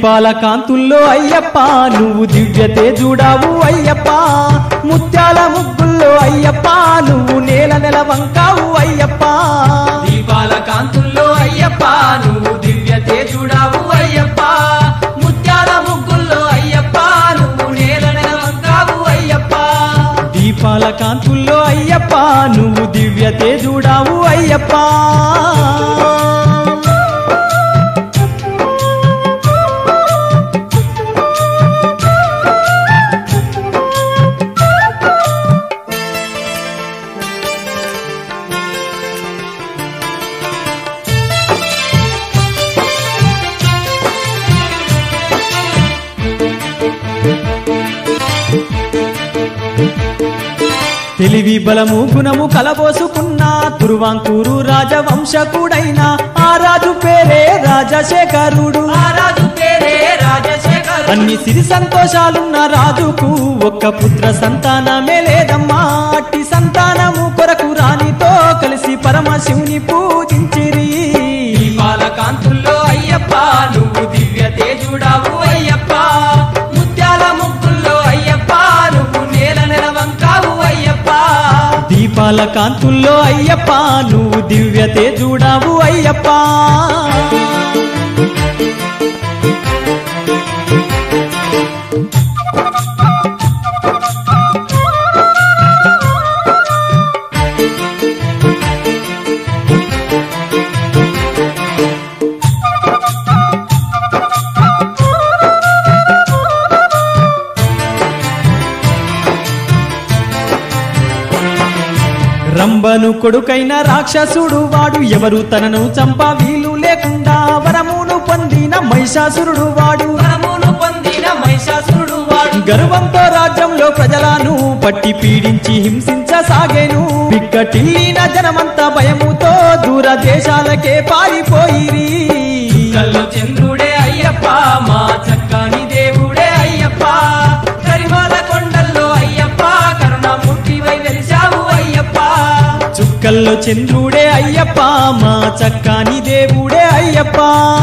దీపాల కాంతుల్లో అయ్యప్ప నువ్వు దివ్య తేజుడావు అయ్యప్ప ముత్యాల ముగ్గుల్లో అయ్యప్ప నువ్వు నేల నెల వంకావు అయ్యప్ప దీపాల కాంతుల్లో అయ్యప్ప నువ్వు దివ్య తేజుడావు అయ్యప్ప ముత్యాల ముగ్గుల్లో అయ్యప్ప నువ్వు నేల నెలవంకావు అయ్యప్ప దీపాల కాంతుల్లో అయ్యప్ప నువ్వు దివ్య తేజుడావు అయ్యప్ప తెలివి బలము గుణము కలబోసుకున్న తురువాంకూరు రాజవంశకుడైన ఆ రాజు పేరే రాజశేఖరుడు ఆ రాజు పేరే రాజశేఖర్ అన్ని సిరి సంతోషాలున్న రాజుకు ఒక్క పుత్ర సంతానమే లేదమ్మా అట్టి సంతానము కొరకు రాణితో కలిసి పరమశివుని పూజించిరి దీపాల కాంతుల్లో అయ్యప్ప నువ్వు దివ్య తేజుడావు అయ్యప్ప ముత్యాల ముగ్గుల్లో అయ్యప్ప నువ్వు నేల నెలవంకావు అయ్యప్ప దీపాల కాంతుల్లో అయ్యప్ప నువ్వు దివ్య తేజుడావు అయ్యప్ప రంబను కొడుకైన రాక్షసుడు వాడు ఎవరు తనను చంప వీలు లేకుండా వరమును పొందిన మహిషాసురుడు వాడు వరమును పొందిన మహిషాసురుడు వాడు గర్వంతో రాజ్యంలో ప్రజలను పట్టి పీడించి హింసించసాగేను పిక్కటిల్లిన జనమంతా భయముతో దూర దేశాలకే పారిపోయిరి కల్లో చంద్రుడే అయ్యప్ప మా చక్కని దేవుడే అయ్యప్ప కరిమాల కొండల్లో అయ్యప్ప కరుణమూర్తివై వెలిశావు అయ్యప్ప చుక్కల్లో చంద్రుడే అయ్యప్ప మా చక్కని దేవుడే అయ్యప్ప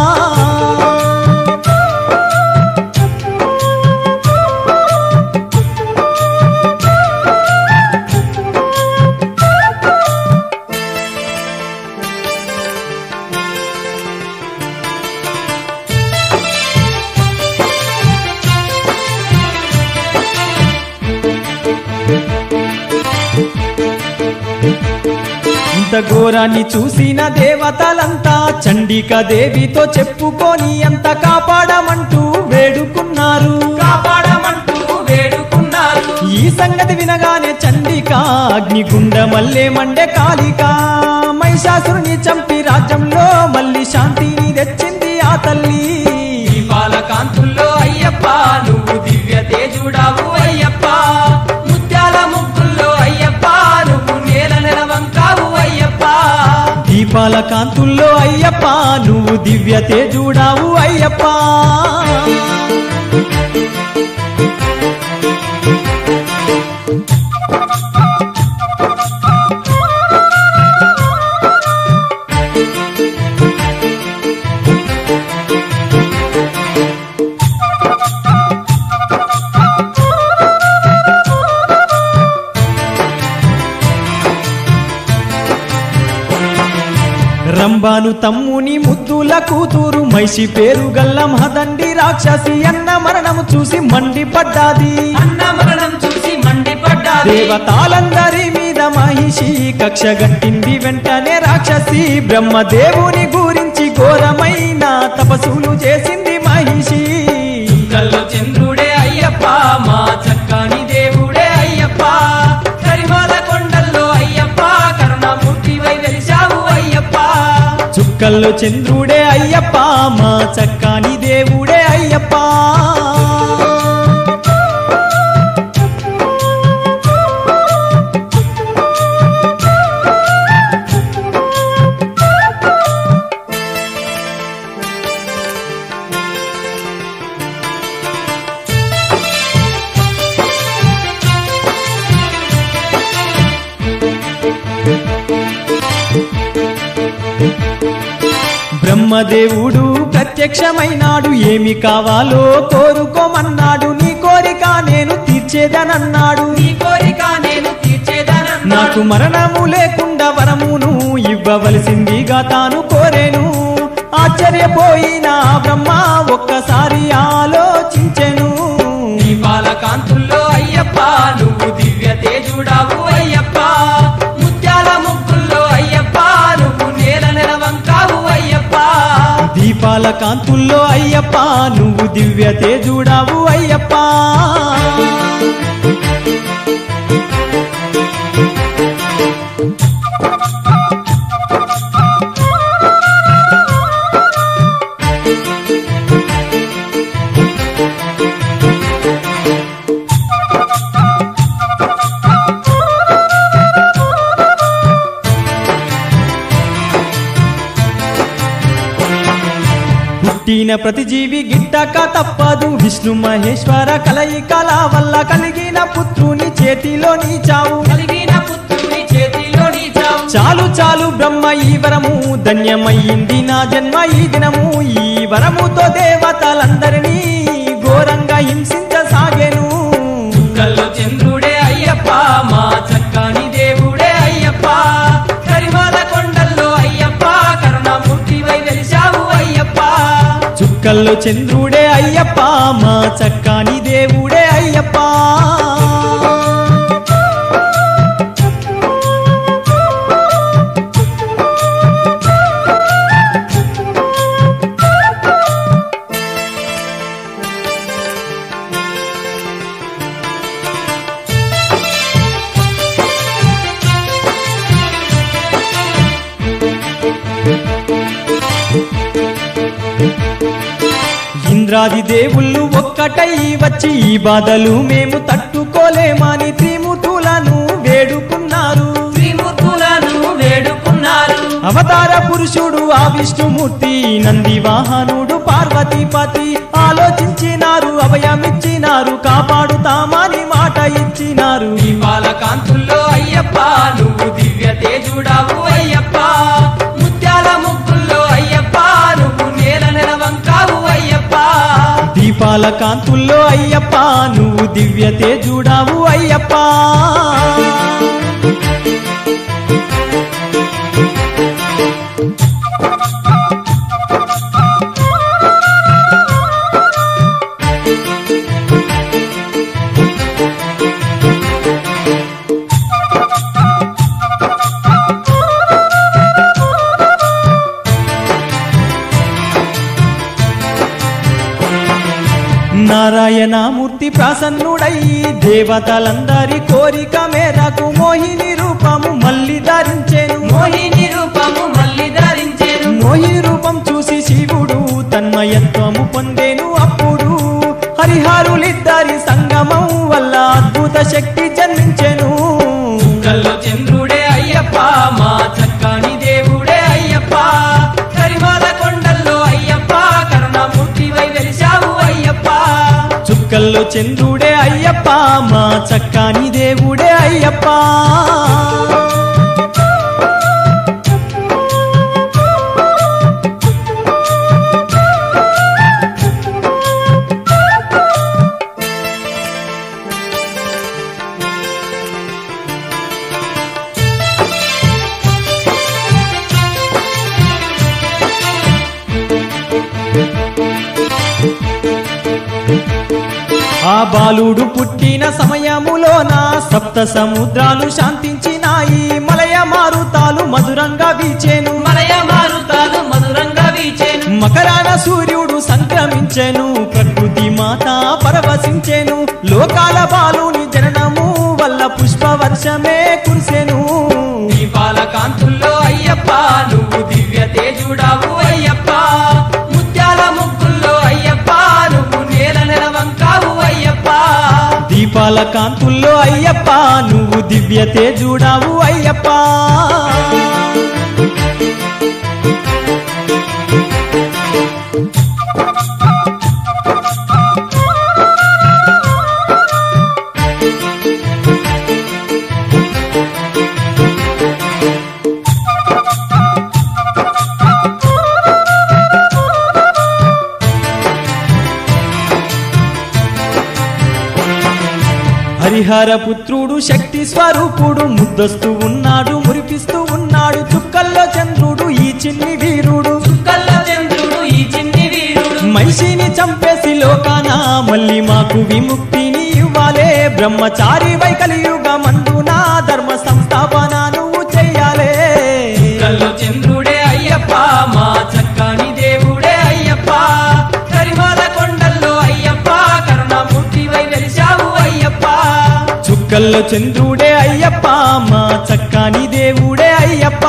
ఇంత ఘోరాన్ని చూసిన దేవతలంతా చండిక దేవితో చెప్పుకొని అంత కాపాడమంటూ వేడుకున్నారు కాపాడమంటూ వేడుకున్నారు ఈ సంగతి వినగానే చండిక అగ్నిగుండ మల్లే మండే కాళిక మహిషాసురుని చంపి రాజ్యంలో మళ్ళీ శాంతిని తెచ్చింది ఆ తల్లి దీపాల కాంతుల్లో అయ్యప్ప నువ్వు దివ్య తేజుడావు అయ్యప్ప ముత్యాల ముగ్గుల్లో అయ్యప్ప నువ్వు నేల నెలవంకావు అయ్యప్ప దీపాల కాంతుల్లో అయ్యప్ప నువ్వు దివ్య తేజుడావు అయ్యప్ప రంబాను తమ్ముని ముద్దుల కూతురు మైషి పేరు గల్ల మహదండి రాక్షసి అన్న మరణము చూసి మండిపడ్డాది అన్న మరణం చూసి మండిపడ్డాది దేవతాలందరి మీద మహిషి కక్ష గట్టింది వెంటనే రాక్షసి బ్రహ్మదేవుని గురించి ఘోరమైన తపస్సులు చేసింది మహిషి కల్లో చంద్రుడే అయ్యప్ప మా చక్కని దేవుడే అయ్యప్ప కరిమాల కొండల్లో అయ్యప్ప కరుణమూర్తివై వెలిశావు అయ్యప్ప చుక్కల్లో చంద్రుడే అయ్యప్ప మా చక్కని దేవుడే అయ్యప్ప బ్రహ్మదేవుడు ప్రత్యక్షమైనాడు ఏమి కావాలో కోరుకోమన్నాడు నీ కోరిక నేను తీర్చేదనన్నాడు నీ కోరిక నేను తీర్చేదనన్నా నాకు మరణము లేకుండా వరమును ఇవ్వవలసిందిగా తాను కోరేను ఆశ్చర్యపోయిన బ్రహ్మ ఒక్కసారి ఆలోచించెను దీపాల కాంతుల్లో అయ్యప్ప నువ్వు దివ్య తేజుడావు అయ్యప్ప ముత్యాల ముగ్గుల్లో అయ్యప్ప నువ్వు నేల నెలవంకావు అయ్యప్ప దీపాల కాంతుల్లో అయ్యప్ప నువ్వు దివ్య తేజుడావు అయ్యప్ప పుట్టిన ప్రతి జీవి గిట్టక తప్పదు విష్ణు మహేశ్వర కలయికల వల్ల కలిగిన పుత్రుని చేతిలో నీ చావు కలిగిన పుత్రుని చేతిలో నీ చావు చాలు చాలు బ్రహ్మ ఈ వరము ధన్యమయ్యింది నా జన్మ ఈ దినము ఈ వరముతో దేవతలందరినీ ఘోరంగా హింసించసాగెను కల్లో చంద్రుడే అయ్యప్ప మా చక్కని దేవుడే అయ్యప్ప కరిమాల కొండల్లో అయ్యప్ప కరుణామూర్తివై వెలిశావు అయ్యప్ప చుక్కల్లో చంద్రుడే అయ్యప్ప మా చక్కని దేవుడే అయ్యప్ప ఇంద్రాది దేవుళ్ళు ఒక్కటై వచ్చి ఈ బాధలు మేము తట్టుకోలేమని త్రిమూర్తులను వేడుకున్నారు త్రిమూర్తులను వేడుకున్నారు అవతార పురుషుడు ఆ విష్ణుమూర్తి నంది వాహనుడు పార్వతీపతి ఆలోచించినారు అభయమిచ్చినారు కాపాడుతామని మాట ఇచ్చినారు దీపాల కాంతుల్లో అయ్యప్ప నువ్వు దివ్య తేజుడావు అయ్యప్ప ముత్యాల ముగ్గుల్లో అయ్యప్ప నువ్వు నేల నెలవంకావు అయ్యప్ప దీపాల కాంతుల్లో అయ్యప్ప నువ్వు దివ్య తేజుడావు అయ్యప్ప నారాయణమూర్తి ప్రసన్నుడై దేవతలందరి కోరిక మేరకు మోహిని రూపము మళ్ళీ ధరించెను మోహిని రూపము మళ్ళీ ధరించేను మోహిని రూపం చూసి శివుడు తన్మయత్వము పొందేను అప్పుడు హరిహరులిద్దరి సంగమం వల్ల అద్భుత శక్తి జన్మించెను కల్లో చంద్రుడే అయ్యప్ప మా చక్కని దేవుడే అయ్యప్ప కరిమాల కొండల్లో అయ్యప్ప కరుణామూర్తివై వెలిశావు అయ్యప్ప చుక్కల్లో చంద్రుడే అయ్యప్ప మా చక్కని దేవుడే అయ్యప్ప ఆ బాలుడు పుట్టిన సమయములోన సప్త సముద్రాలు శాంతించినాయి మలయ మారుతాలు మధురంగా వీచెను మలయ మారుతాలు మధురంగా వీచేను మకరాన సూర్యుడు సంక్రమించెను ప్రకృతి మాత పరవశించెను లోకాల బాలుని జననము వల్ల పుష్పవర్షమే కురిసెను దీపాల కాంతుల్లో అయ్యప్ప నువ్వు దివ్య తేజుడావు అయ్యప్ప ముత్యాల ముగ్గుల్లో అయ్యప్ప నువ్వు నేల నెలవంకావు అయ్యప్ప దీపాల కాంతుల్లో అయ్యప్ప నువ్వు దివ్య తేజుడావు అయ్యప్ప హరిహర పుత్రుడు శక్తి స్వరూపుడు ముద్దొస్తూ ఉన్నాడు మురిపిస్తూ ఉన్నాడు చుక్కల్లో చంద్రుడు ఈ చిన్ని వీరుడు కల్ల చంద్రుడు ఈ చిన్ని వీరుడు మనిషిని చంపేసి లోకాన మళ్ళీ మాకు విముక్తిని ఇవ్వాలే బ్రహ్మచారి వైకలియుగ మందునా ధర్మ సంస్థాపన నువ్వు చెయ్యాలే కల్లో చంద్రుడే అయ్యప్ప మా చక్కని దేవుడే అయ్యప్ప కరిమాల కొండల్లో అయ్యప్ప కరుణామూర్తివై వెలిశావు అయ్యప్ప చుక్కల్లో చంద్రుడే అయ్యప్ప మా చక్కని దేవుడే అయ్యప్ప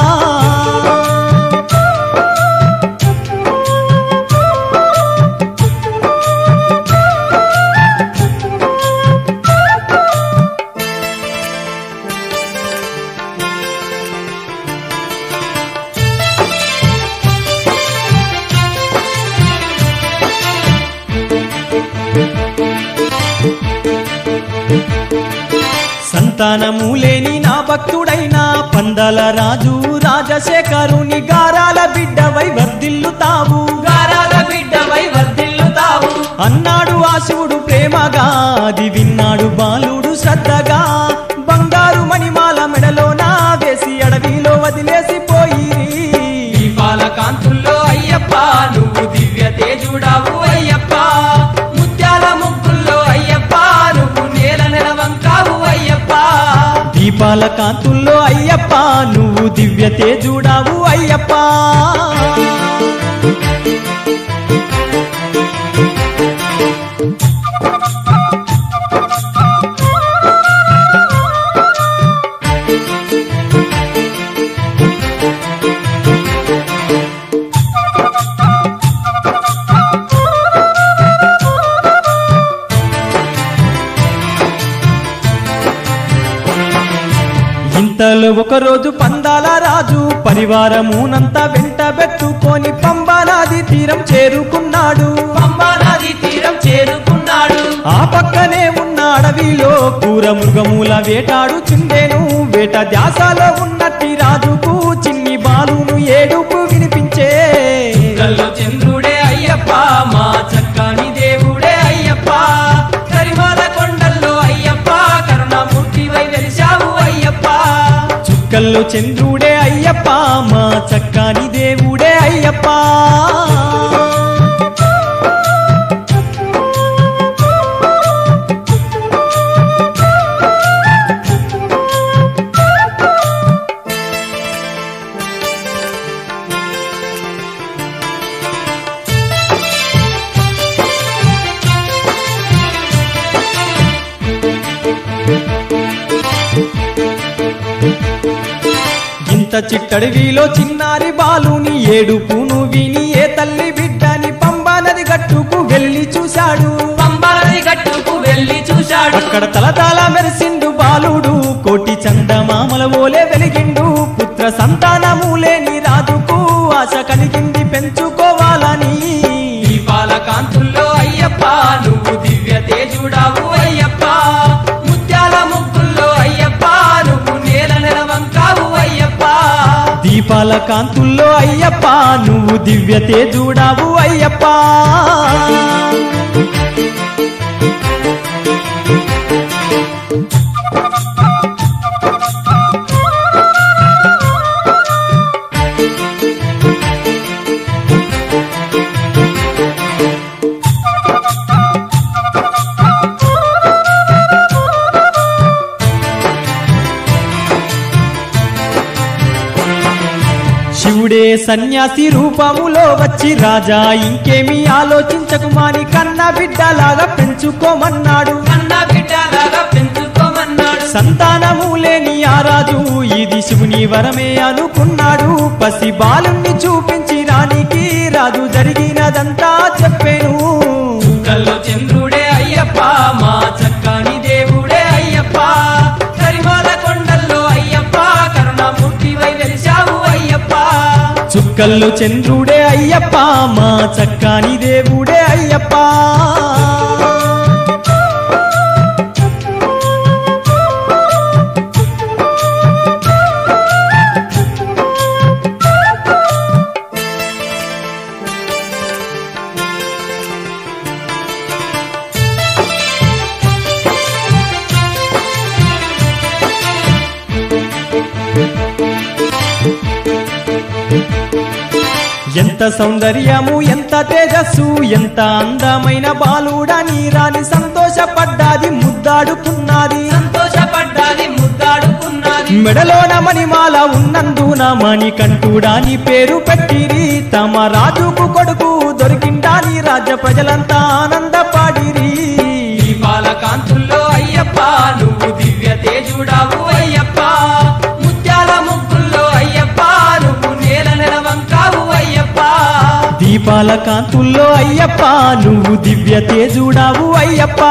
సంతానము లేని నా భక్తుడైన పందల రాజు రాజశేఖరుని గారాల బిడ్డవై వర్ధిల్లుతావు గారాల బిడ్డవై వర్ధిల్లుతావు అన్నాడు ఆ శివుడు ప్రేమగా అది విన్నాడు బాలుడు శ్రద్ధగా బంగారు మణిమాల మెడలో నా వేసి అడవిలో వదిలేసి పోయిరి దీపాల కాంతుల్లో అయ్యప్ప నువ్వు దివ్య తేజుడావు అయ్యప్ప ముత్యాల ముగ్గుల్లో అయ్యప్ప నువ్వు నేల నెలవంకావు అయ్యప్ప దీపాల కాంతుల్లో అయ్యప్ప నువ్వు దివ్య తేజుడావు అయ్యప్ప ఇంతలో ఒకరోజు పందాల రాజు పరివారమునంతా వెంట పెట్టుకొని పంబా నది తీరం చేరుకున్నాడు పంబా నది తీరం చేరుకున్నాడు ఆ పక్కనే ఉన్న అడవిలో కూర మృగముల వేటాడు చిండేను వేట ధ్యాసలో ఉన్నట్టి రాజుకు చిన్ని బాలును ఏడుపు వినిపించే కల్లో చంద్రుడే అయ్యప్ప మా చక్కని దేవుడే అయ్యప్ప కరిమాల కొండల్లో అయ్యప్ప కరుణామూర్తివై వెలిశావు అయ్యప్ప చుక్కల్లో చంద్రుడే అయ్యప్ప మా చక్కని దేవుడే అయ్యప్ప ఇంత చిట్టడివిలో చిన్నారి బాలుని ఏడుపును విని ఏ తల్లి బిడ్డని పంబా నది గట్టుకు వెళ్ళి చూశాడు పంబా నది గట్టుకు వెళ్ళి చూశాడు అక్కడ తలతల మెరిసిండు బాలుడు కోటి చందమామల ఓలే వెలిగిండు పుత్ర సంతానము లేని రాజుకు ఆశ కలిగింది పెంచుకోవాలని దీపాల కాంతుల్లో అయ్యప్ప నువ్వు దివ్య తేజుడావు అయ్యప్ప ముత్యాల ముగ్గుల్లో అయ్యప్ప నువ్వు నేల నెలవంకావు అయ్యప్ప దీపాల కాంతుల్లో అయ్యప్ప నువ్వు దివ్య తేజుడావు అయ్యప్ప శివుడే సన్యాసి రూపములో వచ్చి రాజా ఇంకేమీ ఆలోచించకుమాని కన్న బిడ్డలాగా పెంచుకోమన్నాడు కన్న బిడ్డలాగా పెంచుకోమన్నాడు సంతానము లేని ఆ రాజు ఇది శివుని వరమే అనుకున్నాడు పసి బాలుణ్ణి చూపించి రానికి రాజు జరిగినదంతా చెప్పాను కల్లో చంద్రుడే అయ్యప్ప మా చక్కని దేవుడే అయ్యప్ప కరిమాల కొండల్లో అయ్యప్ప కరుణామూర్తివై వెలిశావు అయ్యప్ప చుక్కల్లో చంద్రుడే అయ్యప్ప మా చక్కని దేవుడే అయ్యప్ప ఎంత సౌందర్యము ఎంత తేజస్సు ఎంత అందమైన బాలుడని రాని సంతోషపడ్డాది ముద్దాడుకున్నది సంతోషపడ్డాది ముద్దాడుకున్నది మెడలోన మణిమాల ఉన్నందున మణికంఠుడాని పేరు పెట్టిరి తమ రాజుకు కొడుకు దొరికిండాని రాజ్య ప్రజలంతా ఆనందపాడిరి దీపాల కాంతుల్లో అయ్యప్ప నువ్వు దివ్య తేజుడావు అయ్యప్ప ముత్యాల ముగ్గుల్లో అయ్యప్ప నువ్వు నేల నెలవంకావు అయ్యప్ప దీపాల కాంతుల్లో అయ్యప్ప నువ్వు దివ్య తేజుడావు అయ్యప్ప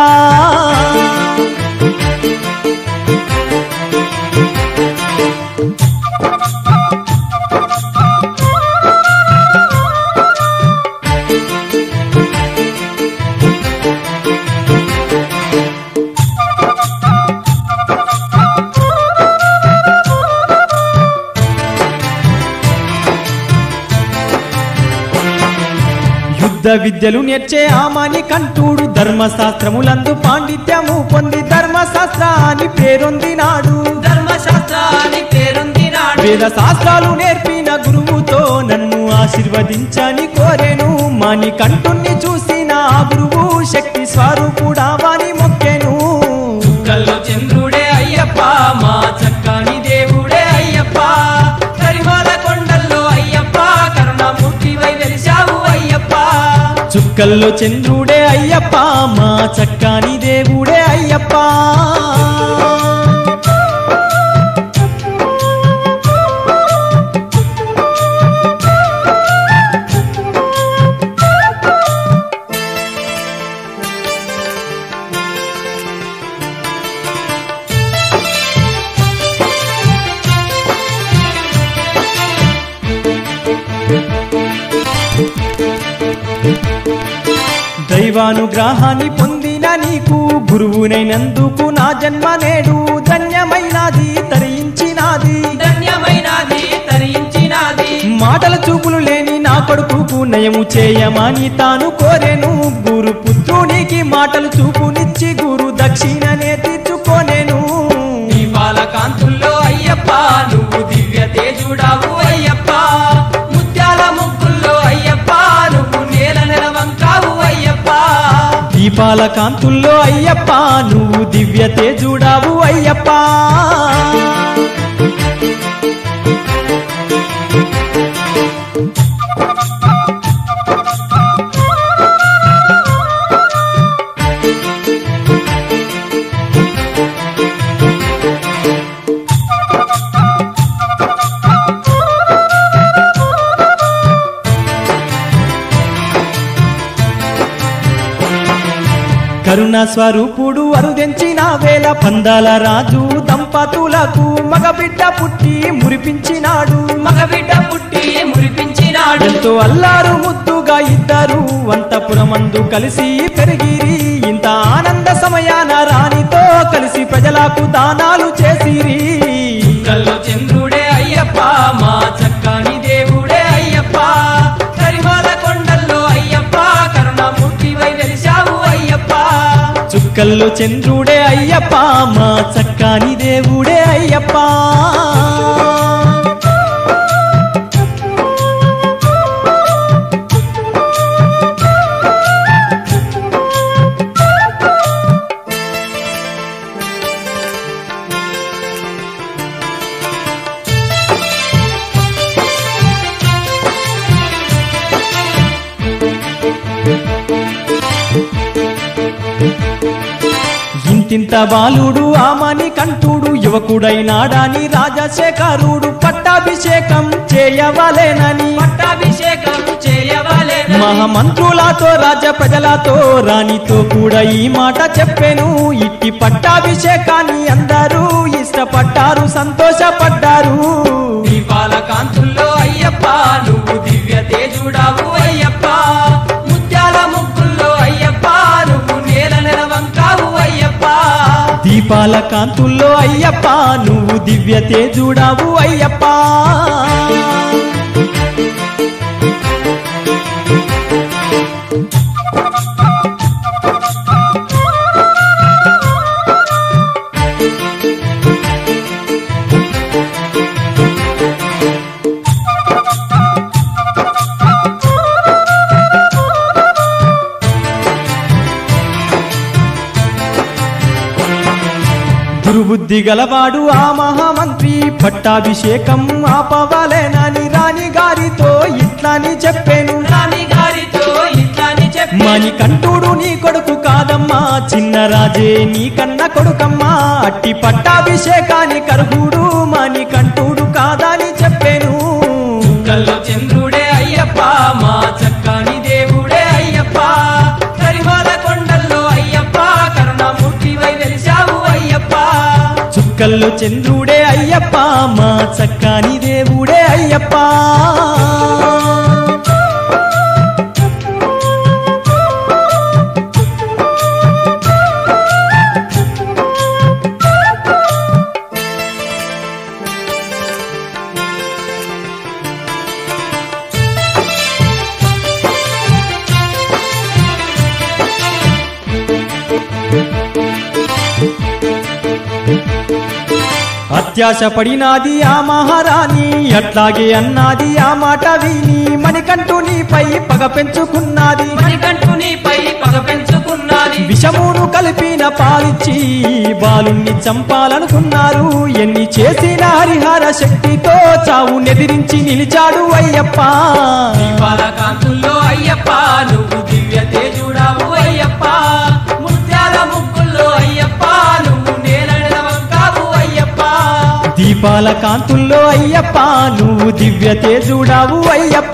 యుద్ధ విద్యలు నేర్చే ఆమాని కంటూడు ధర్మశాస్త్రములందు పాండిత్యము పొంది ధర్మశాస్త్ర అని పేరొందినాడు ధర్మశాస్త్ర అని పేరొందినాడు వేద శాస్త్రాలు నేర్పిన గురువుతో నన్ను ఆశీర్వదించని కోరెను మాని కంటుణ్ణి చూసిన ఆ గురువు శక్తి స్వరూపుడా వాని మొక్కెను కల్లో చంద్రుడే అయ్యప్ప మా చక్కని దేవుడే అయ్యప్ప కరిమాల కొండల్లో అయ్యప్ప కరుణామూర్తివై వెలిశావు అయ్యప్ప చుక్కల్లో చంద్రుడే అయ్యప్ప మా చక్కని దేవుడే అయ్యప్ప దైవానుగ్రహాన్ని పొందిన నీకు గురువునైనందుకు నా జన్మ నేడు ధన్యమైనది తరించినాది ధన్యమైనది తరించినది మాటల చూపులు లేని నా కొడుకుకు నయము చేయమని తాను కోరెను గురు పుత్రునికి మాటలు చూపునిచ్చి గురు దక్షిణనే తీర్చుకోనేను దీపాల కాంతుల్లో అయ్యప్ప నువ్వు దివ్య తేజుడావు అయ్యప్ప ముత్యాల ముగ్గుల్లో అయ్యప్ప నువ్వు నేల నెలవంకావు అయ్యప్ప దీపాల కాంతుల్లో అయ్యప్ప నువ్వు దివ్య తేజుడావు అయ్యప్ప కరుణ స్వరూపుడు అరుదెంచిన వేల పందాల రాజు దంపతులకు మగబిడ్డ పుట్టి మురిపించినాడు మగబిడ్డ పుట్టి మురిపించినాడు ఎంతో అల్లారు ముద్దుగా ఇద్దరు అంతపురమందు కలిసి పెరిగిరి ఇంత ఆనంద సమయాన రాణితో కలిసి ప్రజలకు దానాలు చేసిరి కల్లో చంద్రుడే అయ్యప్ప మా చక్కని దేవుడే అయ్యప్ప కరిమాల కొండల్లో అయ్యప్ప కరుణామూర్తివై వెలిశావు అయ్యప్ప చుక్కల్లో చంద్రుడే అయ్యప్ప మా చక్కని దేవుడే అయ్యప్ప ఇంతింత బాలుడు ఆమని కంటుడు యువకుడైనాడని రాజశేఖరుడు పట్టాభిషేకం చేయవలేనని పట్టాభిషేకం చేయవలేదని మహామంత్రులతో రాజ ప్రజలతో రాణితో కూడా ఈ మాట చెప్పెను ఇట్టి పట్టాభిషేకాన్ని అందరూ ఇష్టపడ్డారు సంతోషపడ్డారు దీపాల కాంతుల్లో అయ్యప్ప నువ్వు దివ్య తేజుడావు అయ్యప్ప ముత్యాల ముగ్గుల్లో అయ్యప్ప నువ్వు నేల నెలవంకావు అయ్యప్ప దీపాల కాంతుల్లో అయ్యప్ప నువ్వు దివ్య తేజుడావు అయ్యప్ప దుర్బుద్ధి గలవాడు ఆ మహామంత్రి పట్టాభిషేకం ఆపవాలేనని రాణి గారితో ఇట్లాని చెప్పాను రాణి గారితో ఇట్లాని చెప్పి మణికంఠుడు నీ కొడుకు కాదమ్మా చిన్న రాజే నీ కన్న కొడుకమ్మా అట్టి పట్టాభిషేకాన్ని కరుగుడు మణికంఠుడు కాదని చెప్పాను కల్లో చంద్రుడే అయ్యప్ప మా చక్కని దేవుడే అయ్యప్ప కరిమాల కొండల్లో అయ్యప్ప కరుణామూర్తివై వెలిశావు అయ్యప్ప చుక్కల్లో చంద్రుడే అయ్యప్ప మా చక్కని దేవుడే అయ్యప్ప అత్యాశ పడినాది ఆ మహారాణి అట్లాగే అన్నాది ఆ మాట విని మణికంఠు నీపై పగ పెంచుకున్నది మణికంఠు నీపై పగ పెంచుకున్నది విషమును కలిపిన పాలిచ్చి బాలుణ్ణి చంపాలనుకున్నారు ఎన్ని చేసిన హరిహర శక్తితో చావు నెదిరించి నిలిచాడు అయ్యప్ప దీపాల కాంతుల్లో అయ్యప్ప నువ్వు దివ్య తేజుడావు అయ్యప్ప ముత్యాల ముగ్గుల్లో అయ్యప్ప నువ్వు నేలడిన వంకావు అయ్యప్ప దీపాల కాంతుల్లో అయ్యప్ప నువ్వు దివ్య తేజుడావు అయ్యప్ప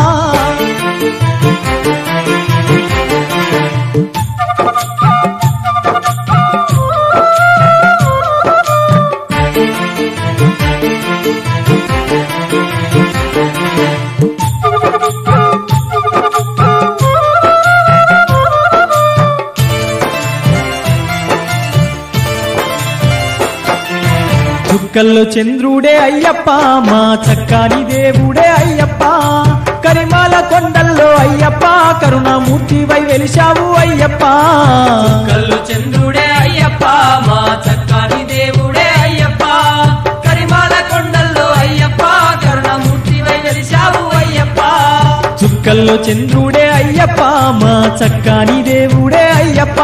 చుక్కల్లో చంద్రుడే అయ్యప్ప మా చక్కని దేవుడే అయ్యప్ప కరిమాల కొండల్లో అయ్యప్ప కరుణామూర్తివై వెలిశావు అయ్యప్ప కల్లు చంద్రుడే అయ్యప్ప మా చక్కని దేవుడే అయ్యప్ప కరిమాల కొండల్లో అయ్యప్ప కరుణమూర్తివై వెలిశావు అయ్యప్ప చుక్కల్లో చంద్రుడే అయ్యప్ప మా చక్కని దేవుడే అయ్యప్ప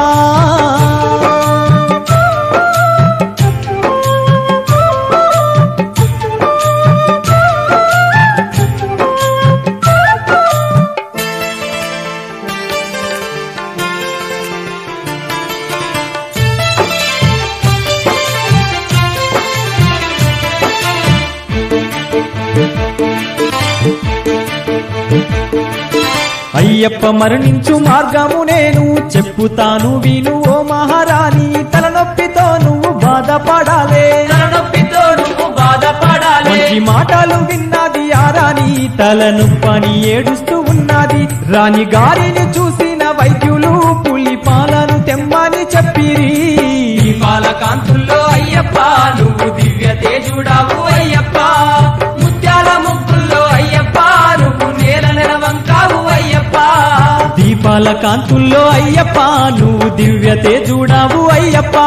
అయ్యప్ప మరణించు మార్గము నేను చెప్పుతాను విను ఓ మహారాణి తలనొప్పితో నువ్వు బాధపడాలే తలనొప్పితో నువ్వు బాధపడాలి మంచి మాటలు విన్నది ఆ రాణి తలనొప్పని ఏడుస్తూ ఉన్నది రాణి గారిని చూసిన వైద్యులు పులి పాలను తెమ్మని చెప్పిరి దీపాల కాంతుల్లో అయ్యప్ప నువ్వు దివ్య తేజుడావు అయ్యప్ప ముత్యాల ముగ్గుల్లో అయ్యప్ప నువ్వు నేల నెలవంకావు అయ్యప్ప దీపాల కాంతుల్లో అయ్యప్ప నువ్వు దివ్య తేజుడావు అయ్యప్ప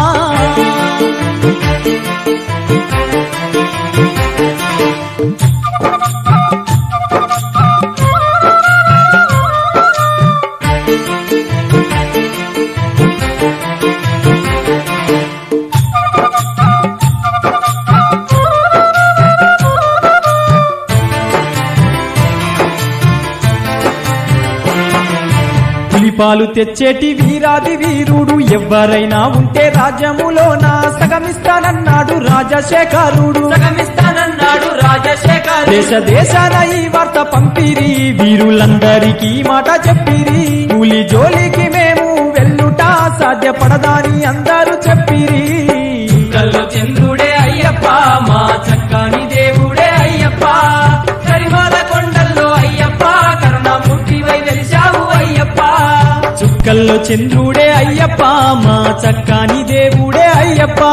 పులిపాలు తెచ్చేటి వీరాది వీరుడు ఎవ్వరైనా ఉంటే రాజ్యములోన సగమిస్తానన్నాడు రాజశేఖరుడు సగమిస్తానన్నాడు రాజశేఖర్ దేశ దేశాన ఈ వార్త పంపిరి వీరులందరికీ ఈ మాట చెప్పిరి కూలి జోలికి మేము వెళ్ళుట సాధ్యపడదాని అందరూ చెప్పిరి కల్లో చంద్రుడే అయ్యప్ప మా చక్కని దేవుడే అయ్యప్ప కరిమాల కొండల్లో అయ్యప్ప కరుణామూర్తివై వెలిశావు అయ్యప్ప చుక్కల్లో చంద్రుడే అయ్యప్ప మా చక్కని దేవుడే అయ్యప్ప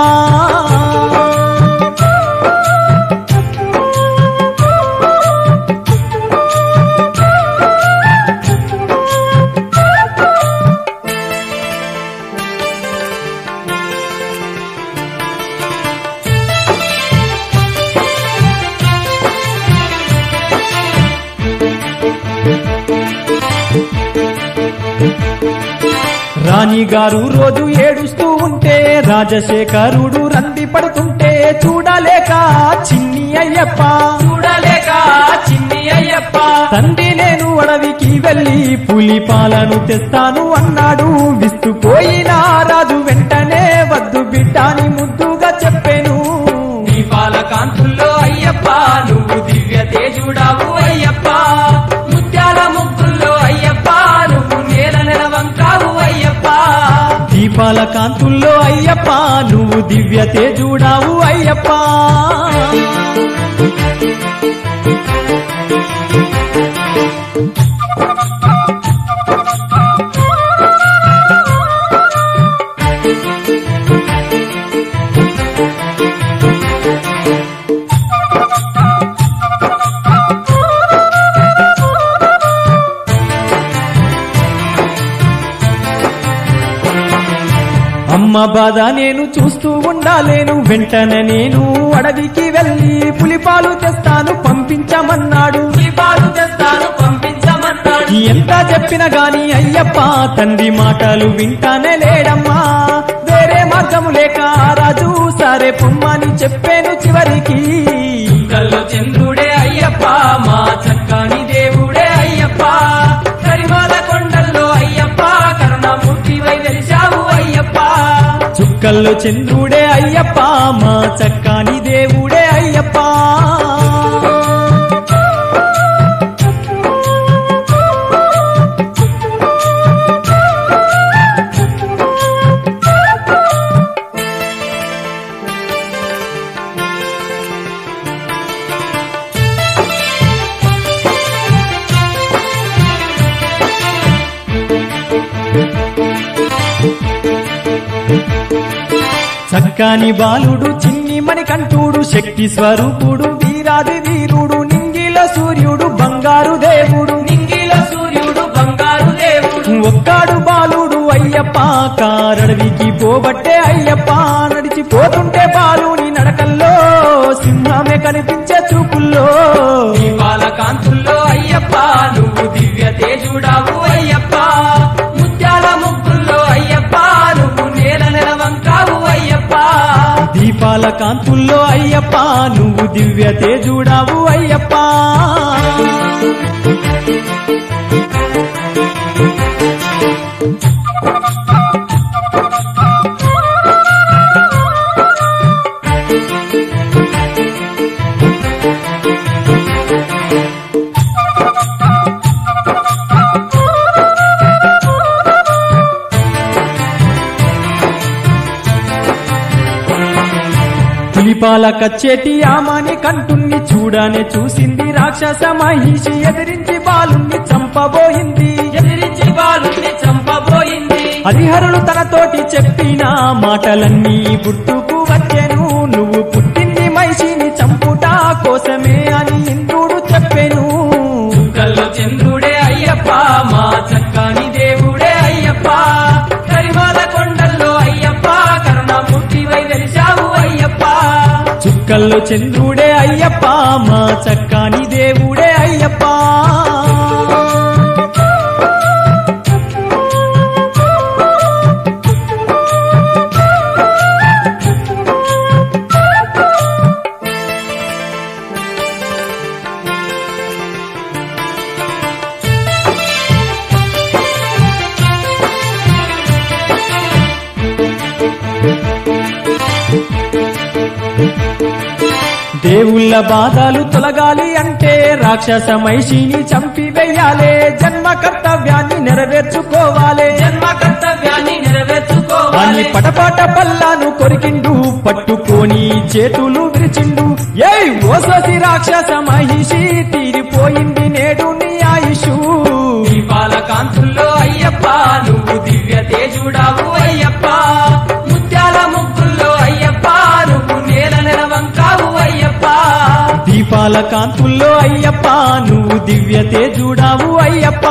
రాణి గారు రోజు ఏడుస్తూ ఉంటే రాజశేఖరుడు రంది పడుతుంటే చూడలేక చిన్ని అయ్యప్ప చూడలేక చిన్ని అయ్యప్ప తండ్రి నేను అడవికి వెళ్ళి పులి పాలను తెస్తాను అన్నాడు విస్తుపోయిన రాజు వెంటనే వద్దు బిడ్డాని ముద్దుగా చెప్పాను దీపాల కాంతుల్లో అయ్యప్ప నువ్వు దివ్య తేజుడావు అయ్యప్ప ముత్యాల ముగ్గుల్లో అయ్యప్ప నువ్వు నేల నెలవంకావు అయ్యప్ప దీపాల కాంతుల్లో అయ్యప్ప నువ్వు దివ్య తేజుడావు అయ్యప్ప అమ్మ బాధ నేను చూస్తూ ఉండాలేను వెంటనే నేను అడవికి వెళ్ళి పులిపాలు తెస్తాను పంపించమన్నాడు దీపాలు తెస్తాను పంపించమన్నాడు ఎంత చెప్పినా గాని అయ్యప్ప తండ్రి మాటలు వింటానే లేడమ్మా వేరే మార్గము లేక రాజు సరే పొమ్మని చెప్పాను చివరికి కల్లో చంద్రుడే అయ్యప్ప మా చక్కని దేవుడే అయ్యప్ప కరిమాల కొండల్లో అయ్యప్ప కరుణమూర్తివై వెలిశావు అయ్యప్ప చుక్కల్లో చంద్రుడే అయ్యప్ప మా చక్కని దేవుడే అయ్యప్ప చక్కని బాలుడు చిన్ని మణికంఠుడు శక్తి స్వరూపుడు వీరాది వీరుడు నింగిల సూర్యుడు బంగారు దేవుడు నింగిల సూర్యుడు బంగారు దేవుడు ఒక్కాడు బాలుడు అయ్యప్ప కారడవికి పోబట్టే అయ్యప్ప నడిచిపోతుంటే బాలుని నడకల్లో సింహమే కనిపించే చూపుల్లో దీపాల కాంతుల్లో అయ్యప్ప నువ్వు దివ్య తేజుడావు అయ్యప్ప ముత్యాల ముగ్గుల్లో అయ్యప్ప నువ్వు నేల నెలవంకావు అయ్యప్ప దీపాల కాంతుల్లో అయ్యప్ప నువ్వు దివ్య తేజుడావు అయ్యప్ప పులిపాల కచ్చేటి ఆమాని కంటున్ని చూడనే చూసింది రాక్షస మహిషి ఎదిరించి బాలుణ్ణి చంపబోయింది ఎదిరించి బాలుని చంపబోయింది హరిహరులు తనతోటి చెప్పిన మాటలన్నీ గుర్తుకు వచ్చెను నువ్వు పుట్టింది మహిషిని చంపుట కోసమే అని ఇంద్రుడు చెప్పెను కల్లో చంద్రుడే అయ్యప్ప మా చక్కని దేవుడే అయ్యప్ప కరిమాల కొండల్లో అయ్యప్ప కరుణమూర్తివై వెలిశావు అయ్యప్ప చుక్కల్లో చంద్రుడే అయ్యప్ప మా చక్కని దేవుడే అయ్యప్ప దేవుళ్ళ బాధలు తొలగాలి అంటే రాక్షస మైషిని చంపివేయాలే జన్మ కర్తవ్యాన్ని నెరవేర్చుకోవాలే జన్మ కర్తవ్యాన్ని అని నెరవేర్చుకోవాలి పటపాట పల్లాను కొరికిండు పట్టుకొని చేతులు విరిచిండు ఏయ్ ఓసోసి రాక్షస మహిషి తీరిపోయింది నేడు నీ ఆయుషు దీపాల కాంతుల్లో అయ్యప్ప నువ్వు దివ్య తేజుడావు అయ్యప్ప ముత్యాల ముగ్గుల్లో అయ్యప్ప నువ్వు నేల నెలవంకావు అయ్యప్ప దీపాల కాంతుల్లో అయ్యప్ప నువ్వు దివ్య తేజుడావు అయ్యప్ప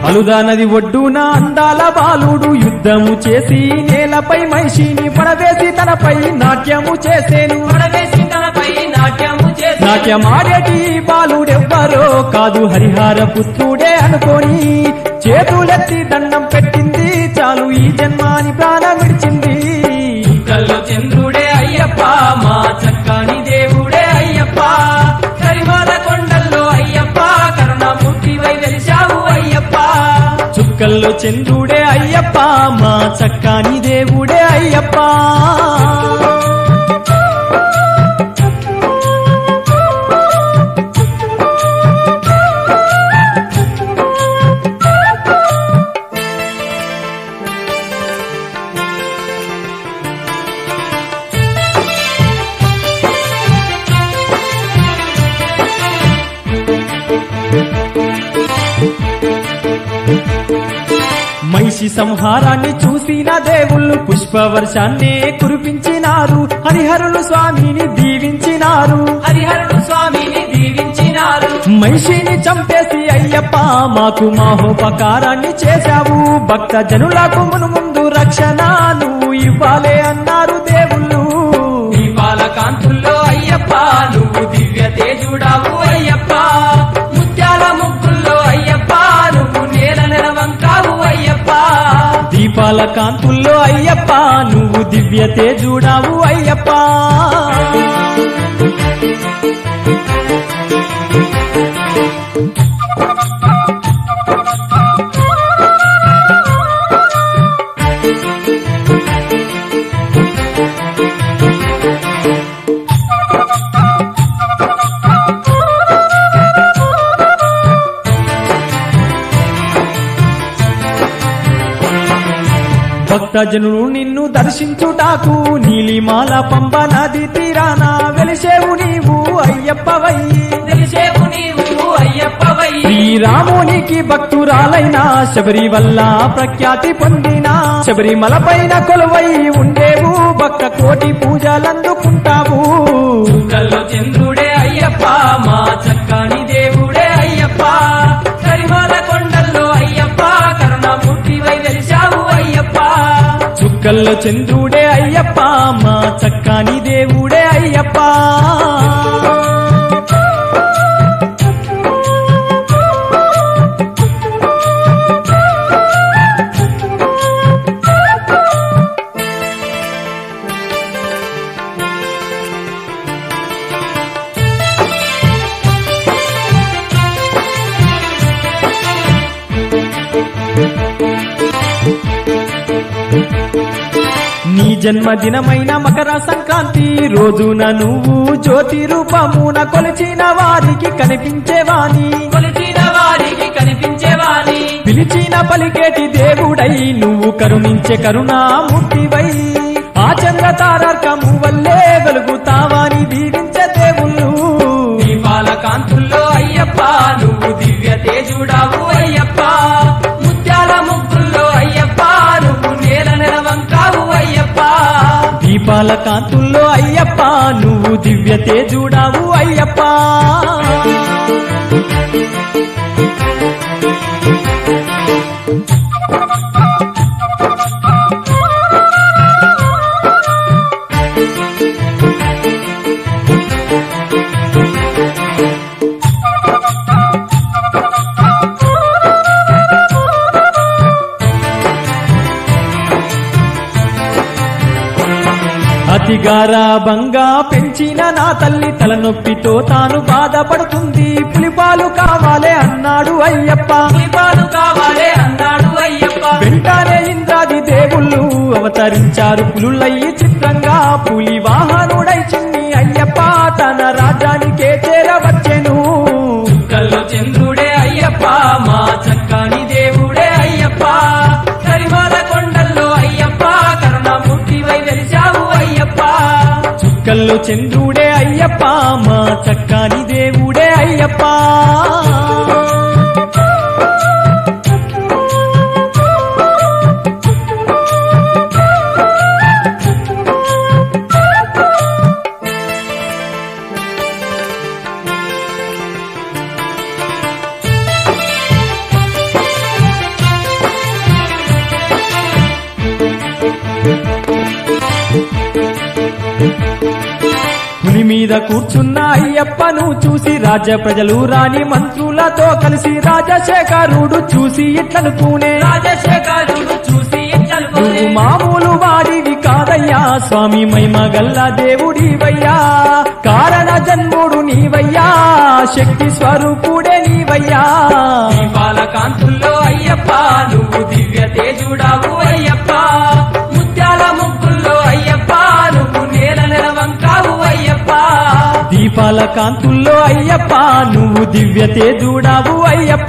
అలుదా నది ఒడ్డున అందాల బాలుడు యుద్ధము చేసి నేలపై మహిషిని పడవేసి తనపై నాట్యము చేసేను పడవేసి తనపై నాట్యము చేసి నాట్యమాడేటి బాలుడెవ్వరో కాదు హరిహర పుత్రుడే అనుకోని చేతులెత్తి దండం పెట్టింది చాలు ఈ జన్మాని ప్రాణం విడిచింది కల్లో చంద్రుడే అయ్యప్ప మా చక్కని దేవుడే అయ్యప్ప కరిమాల కొండల్లో అయ్యప్ప కరుణామూర్తివై వెలిశావు అయ్యప్ప చుక్కల్లో చంద్రుడే అయ్యప్ప మా చక్కని దేవుడే అయ్యప్ప మహిషి సంహారాన్ని చూసిన దేవుళ్ళు పుష్పవర్షాన్నే కురిపించినారు హరిహరులు స్వామిని దీవించినారు హరిహరుడు స్వామిని దీవించినారు మహిషిని చంపేసి అయ్యప్ప మాకు మాహోపకారాన్ని చేశావు భక్త జనులకు మును ముందు రక్షణ నువ్వు ఇవ్వాలే అన్నారు దేవుళ్ళు దీపాల కాంతుల్లో అయ్యప్ప నువ్వు దివ్య తేజుడావు అయ్యప్ప ముత్యాల ముగ్గుల్లో అయ్యప్ప నువ్వు నేల నెలవంకావు అయ్యప్ప దీపాల కాంతుల్లో అయ్యప్ప నువ్వు దివ్య తేజుడావు అయ్యప్ప భక్తజనులు నిన్ను దర్శించుటాకు నీలిమాల పంబ నది తీరాన వెలిసేవు నీవు అయ్యప్పవయ్యి తెలిసేవు నీవు అయ్యప్పవై శ్రీరామునికి భక్తురాలైన శబరి వల్ల ప్రఖ్యాతి పొందిన శబరిమల పైన కొలువై ఉండేవు భక్త కోటి పూజలందుకుంటావు కల్లో చంద్రుడే అయ్యప్ప మా చక్కని దేవుడే అయ్యప్ప కరిమాల కొండల్లో అయ్యప్ప కరుణామూర్తివై వెలిశావు అయ్యప్ప చుక్కల్లో చంద్రుడే అయ్యప్ప మా చక్కని దేవుడే అయ్యప్ప నీ జన్మదినమైన మకర సంక్రాంతి రోజున నువ్వు జ్యోతి రూపమున కొలిచిన వారికి కనిపించేవాని కొలిచిన వారికి కనిపించేవాని పిలిచిన పలికేటి దేవుడై నువ్వు కరుణించే కరుణామూర్తివై ఆ చంద్ర తారకము వల్లే వెలుగుతావాని దీవించే దేవుళ్ళు దీపాల కాంతుల్లో అయ్యప్ప నువ్వు దివ్య తేజుడావు అయ్యప్ప ముత్యాల ముగ్గుల్లో అయ్యప్ప నువ్వు నేల నెలవంకావు అయ్యప్ప దీపాల కాంతుల్లో అయ్యప్ప నువ్వు దివ్య తేజుడావు అయ్యప్ప అతిగారాభంగా పెంచిన నా తల్లి తలనొప్పితో తాను బాధపడుతుంది పులిపాలు కావాలే అన్నాడు అయ్యప్ప పులిపాలు కావాలే అన్నాడు అయ్యప్ప వెంటనే ఇంద్రాది దేవుళ్ళు అవతరించారు పులులయ్యి చిత్రంగా పులి వాహనుడై చిన్ని అయ్యప్ప తన రాజ్యానికే చేరవచ్చెను కల్లో చంద్రుడే అయ్యప్ప మా చక్కని దేవుడే అయ్యప్ప కరిమాల కొండల్లో అయ్యప్ప కరుణామూర్తివై వెలిశావు అయ్యప్ప చుక్కల్లో చంద్రుడే అయ్యప్ప మా చక్కని దేవుడే అయ్యప్ప మీద కూర్చున్న అయ్యప్పను చూసి రాజ్య ప్రజలు రాణి మంత్రులతో కలిసి రాజశేఖరుడు చూసి ఇట్లనుకునే రాజశేఖరుడు చూసి నువ్వు ఇట్లనుకునే మామూలు వాడివి కాదయ్యా స్వామి మహిమ గల్ల దేవుడివయ్యా కారణ జన్ముడు నీవయ్యా శక్తి స్వరూపుడే నీవయ్యా దీపాల కాంతుల్లో అయ్యప్ప నువ్వు దివ్య తేజుడావు అయ్యప్ప ముత్యాల ముగ్గుల్లో అయ్యప్ప నువ్వు నేల నెలవంకావు అయ్యప్ప దీపాల కాంతుల్లో అయ్యప్ప నువ్వు దివ్య తేజుడావు అయ్యప్ప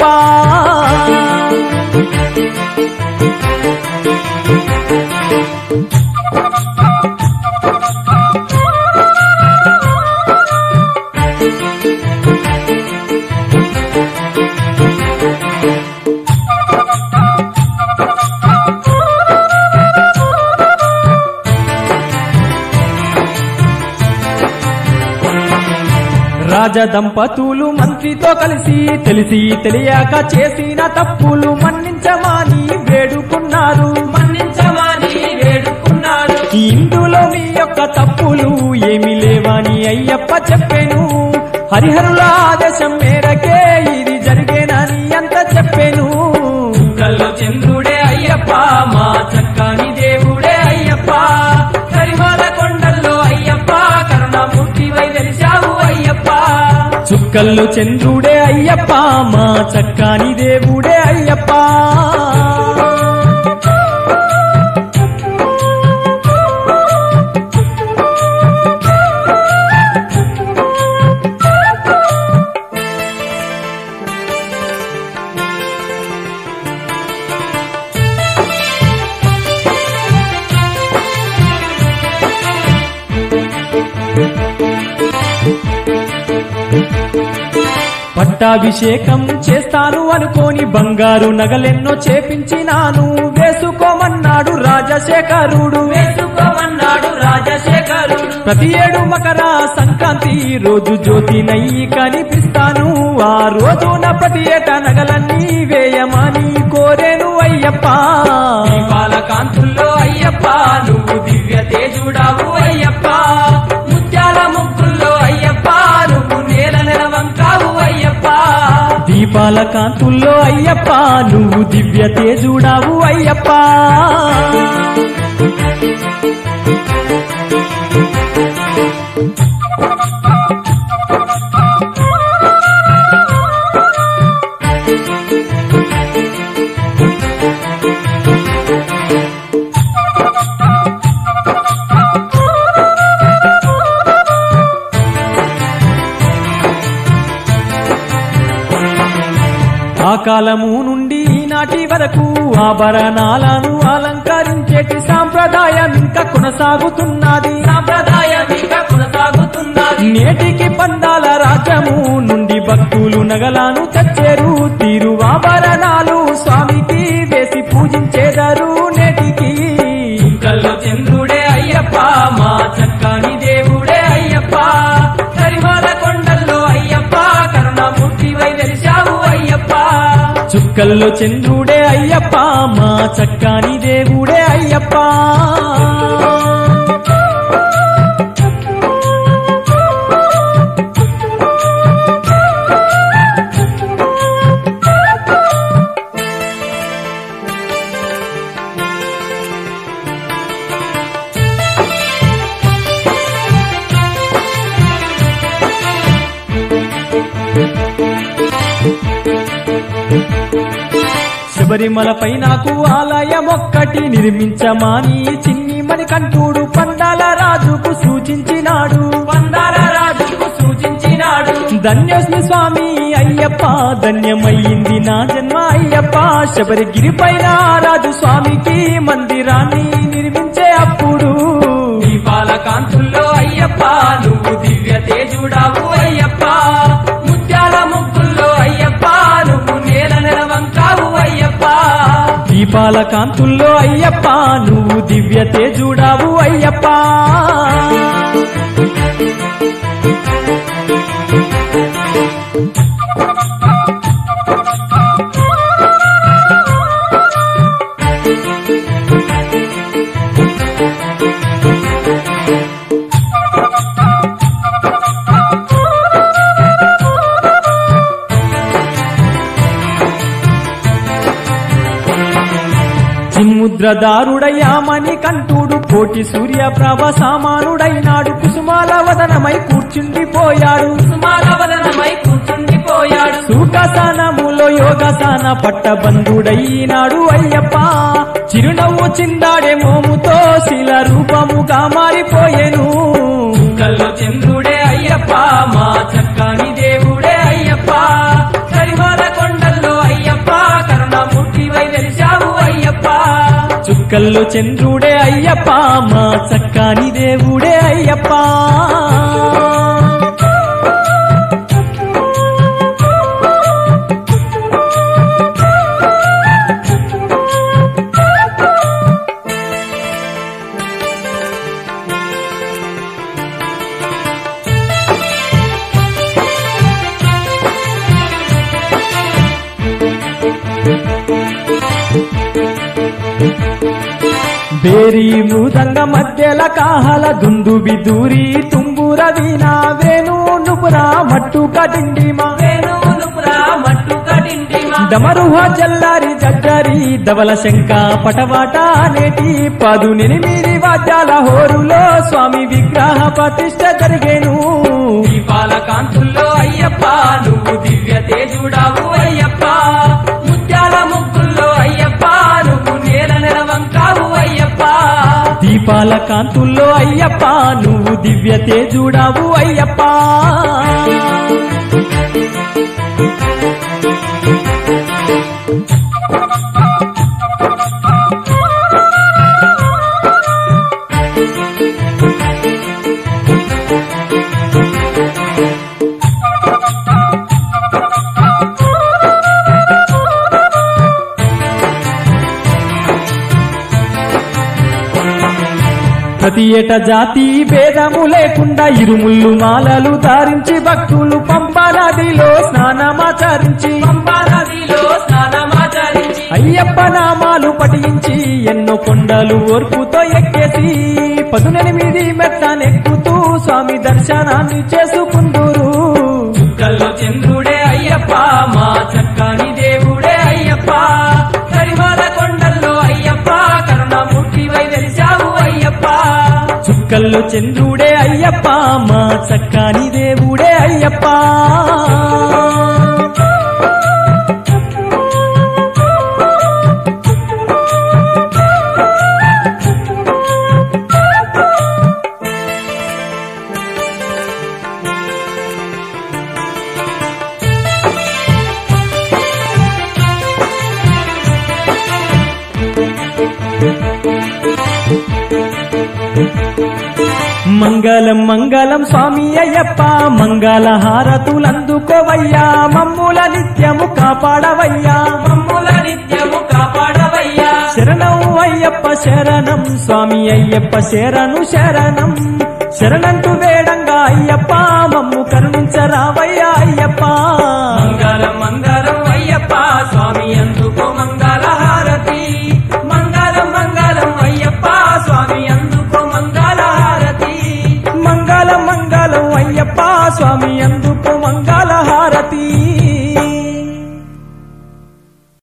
రాజదంపతులు మంత్రితో కలిసి తెలిసి తెలియక చేసిన తప్పులు మన్నించమని వేడుకున్నారు మన్నించమని వేడుకున్నాడు ఇందులో మీ యొక్క తప్పులు ఏమి లేవని అయ్యప్ప చెప్పెను హరిహరుల ఆదేశం మేరకే ఇది జరిగేనని అంత చెప్పెను కల్లో చంద్రుడే అయ్యప్ప మా చక్కని దేవుడే అయ్యప్ప కరిమాల కొండల్లో అయ్యప్ప కరుణమూర్తివై వెలిశావు అయ్యప్ప చుక్కల్లో చంద్రుడే అయ్యప్ప మా చక్కని దేవుడే అయ్యప్ప పట్టాభిషేకం చేస్తాను అనుకోని బంగారు నగలెన్నో చేపించినాను వేసుకోమన్నాడు రాజశేఖరుడు వేసుకోమన్నాడు రాజశేఖరుడు ప్రతి ఏడు మకర సంక్రాంతి రోజు జ్యోతి నయ్యి కనిపిస్తాను ఆ రోజున ప్రతి ఏటా నగలన్నీ వేయమని కోరేను అయ్యప్ప దీపాల కాంతుల్లో అయ్యప్ప నువ్వు దివ్య తేజుడావు అయ్యప్ప ముత్యాల ముగ్గుల్లో అయ్యప్ప నువ్వు నేల నెలవంకావు అయ్యప్ప దీపాల కాంతుల్లో అయ్యప్ప నువ్వు దివ్య తేజుడావు అయ్యప్ప ఆ కాలము నుండి ఈనాటి వరకు ఆభరణాలను అలంకరించేటి సాంప్రదాయం ఇంకా కొనసాగుతున్నది సాంప్రదాయం ఇంకా కొనసాగుతున్నది నేటికి పందాల రాజ్యము నుండి భక్తులు నగలాను తెచ్చేరు తీరు ఆభరణాలు స్వామికి వేసి పూజించేదారు నేటికి కల్లో చంద్రుడే అయ్యప్ప మా చక్కని దేవుడే అయ్యప్ప కరిమాల కొండల్లో అయ్యప్ప కరుణమూర్తివై వెలిశావు అయ్యప్ప చుక్కల్లో చంద్రుడే అయ్యప్ప మా చక్కని దేవుడే అయ్యప్ప శబరిమలపై నాకు ఆలయం ఒక్కటి నిర్మించమాని చిన్ని మణికంఠుడు పందాల రాజుకు సూచించినాడు పందాల రాజుకు సూచించినాడు ధన్యోస్మి స్వామి అయ్యప్ప ధన్యమయ్యింది నా జన్మ అయ్యప్ప శబరిగిరి పైన రాజు స్వామికి మందిరాన్ని నిర్మించే అప్పుడు దీపాల కాంతుల్లో అయ్యప్ప నువ్వు దివ్య తేజుడావు అయ్యప్ప ముత్యాల ముగ్గుల్లో అయ్యప్ప నువ్వు నేల నెలవంకావు అయ్యప్ప దీపాల కాంతుల్లో అయ్యప్ప నువ్వు దివ్య తేజుడావు అయ్యప్ప ముద్రదారుడయ్యామని కంటుడు కోటి సూర్య ప్రభ సామానుడైనాడు కుసుమాల వదనమై కూర్చుండిపోయాడు సుమాలవదనమై కూర్చుండిపోయాడు సూకసానములో యోగసాన పట్టబంధుడైనాడు అయ్యప్ప చిరునవ్వు చిందాడే మోముతో శిల రూపముగా మారిపోయెను కల్లో చంద్రుడే అయ్యప్ప మా చక్కని దేవుడే అయ్యప్ప కరిమాల కొండల్లో అయ్యప్ప కరుణమూర్తివై వెలిశావు అయ్యప్ప చుక్కల్లో చంద్రుడే అయ్యప్ప మా చక్కని దేవుడే అయ్యప్ప ಬೇರಿ ಮೃದಂಗ ಮಧ್ಯಲ ಕಾಹಲ ದುಂದು ಬಿದೂರಿ ತುಂಬುರ ವೀಣ ವೇಣು ನುಪುರ ಮಟ್ಟು ಕದಿಂಡಿಮ వేణువులుపురా మట్టు కడింటిమా డమరుహ జల్లారి జగ్గరి దవల శంక పటవాట నేటి పదునెనిమిది వాద్యాల హోరులో స్వామి విగ్రహ ప్రతిష్ట జరిగేను దీపాల కాంతుల్లో అయ్యప్ప నువ్వు దివ్య తేజుడావు అయ్యప్ప ముత్యాల ముగ్గుల్లో అయ్యప్ప నువ్వు నేల నెలవంకావు అయ్యప్ప దీపాల కాంతుల్లో అయ్యప్ప నువ్వు దివ్య తేజుడావు అయ్యప్ప ప్రతి ఏట జాతి భేదము లేకుండా ఇరుముళ్ళు మాలలు ధారించి భక్తులు పంపా నదిలో స్నానమాచరించి పంపా నదిలో స్నానమాచరించి అయ్యప్ప నామాలు పఠించి ఎన్నో కొండలు ఓర్పుతో ఎక్కేసి పదునెనిమిది మెట్టనెక్కుతూ స్వామి దర్శనాన్ని చేసుకుందూరు కల్లో చంద్రుడే అయ్యప్ప మా చక్కని దేవుడే అయ్యప్ప కరిమాల కొండల్లో అయ్యప్ప కరుణమూర్తివై వెలిశావు అయ్యప్ప చుక్కల్లో చంద్రుడే అయ్యప్ప మా చక్కని దేవుడే అయ్యప్ప మంగళం మంగళం స్వామి అయ్యప్ప మంగళ హారతులందుకోవయ్యా మమ్ముల నిత్యము కాపాడవయ్యా మమ్ముల నిత్యము కాపాడవయ్యా శరణం అయ్యప్ప శరణం స్వామి అయ్యప్ప శరణు శరణం శరణంటూ వేడంగా అయ్యప్ప